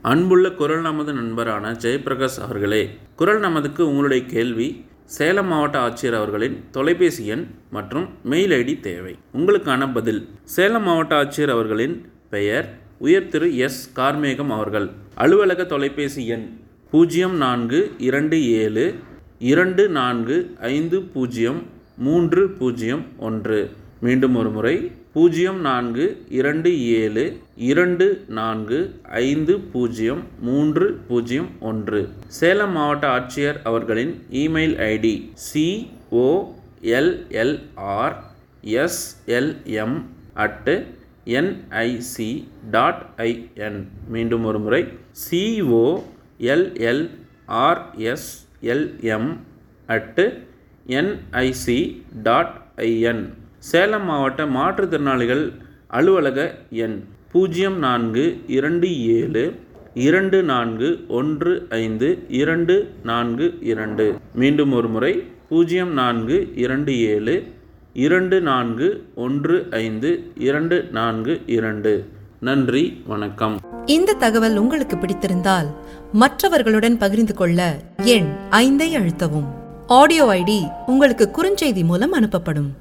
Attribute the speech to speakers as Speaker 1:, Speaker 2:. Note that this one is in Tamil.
Speaker 1: அன்புள்ள குரல் நமது நண்பரான ஜெயபிரகாஷ் அவர்களே குரல் நமதுக்கு உங்களுடைய கேள்வி சேலம் மாவட்ட ஆட்சியர் அவர்களின் தொலைபேசி எண் மற்றும் மெயில் ஐடி தேவை உங்களுக்கான பதில் சேலம் மாவட்ட ஆட்சியர் அவர்களின் பெயர் உயர் திரு எஸ் கார்மேகம் அவர்கள் அலுவலக தொலைபேசி எண் பூஜ்ஜியம் நான்கு இரண்டு ஏழு இரண்டு நான்கு ஐந்து பூஜ்ஜியம் மூன்று பூஜ்ஜியம் ஒன்று மீண்டும் ஒரு முறை பூஜ்ஜியம் நான்கு இரண்டு ஏழு இரண்டு நான்கு ஐந்து பூஜ்ஜியம் மூன்று பூஜ்ஜியம் ஒன்று சேலம் மாவட்ட ஆட்சியர் அவர்களின் email ID சிஓஎல்எல்ஆர் SLM at NIC dot IN மீண்டும் ஒரு முறை சிஓஎல்எல்ஆர்எஸ்எல்எம் at NIC dot IN Salem மாவட்ட மாற்றுத்திறனாளிகள் அலுவலக எண் பூஜ்ஜியம் நான்கு இரண்டு ஏழு இரண்டு நான்கு ஒன்று ஐந்து இரண்டு நான்கு இரண்டு மீண்டும் ஒரு முறை பூஜ்ஜியம் நான்கு இரண்டு ஏழு இரண்டு நான்கு ஒன்று ஐந்து இரண்டு நான்கு இரண்டு நன்றி வணக்கம்
Speaker 2: இந்த தகவல் உங்களுக்கு பிடித்திருந்தால் மற்றவர்களுடன் பகிர்ந்து கொள்ள எண் ஐந்தை அழுத்தவும் ஆடியோ ஐடி உங்களுக்கு குறுஞ்செய்தி மூலம் அனுப்பப்படும்